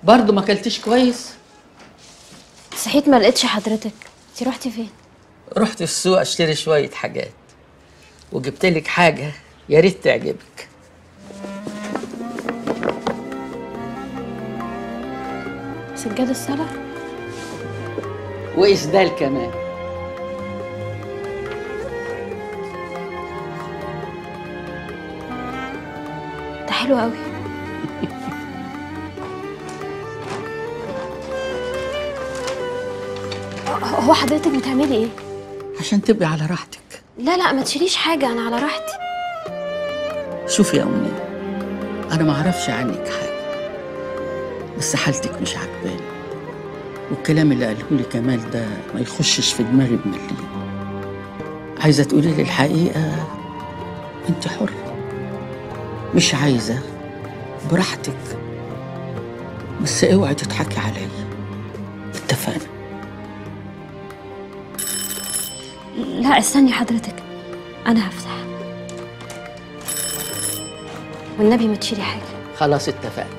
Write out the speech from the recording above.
برضه ما اكلتش كويس صحيت ما لقيتش حضرتك انت رحتي فين رحت السوق اشتري شويه حاجات وجبت لك حاجه يا ريت تعجبك سجاد الصلاة واسدال كمان ده حلو قوي هو حضرتك بتعملي ايه عشان تبقي على راحتك لا لا ما تشيليش حاجة انا على راحتي شوفي يا أمنية أنا ما أعرفش عنك حاجة بس حالتك مش عجباني والكلام اللي قاله لي كمال ده ما يخشش في دماغي بمليم عايزة تقولي لي الحقيقة أنت حرة مش عايزة براحتك بس اوعي تضحكي عليا اتفقنا لا استني حضرتك انا هفتح والنبي ما تشيلي حاجة خلاص اتفقنا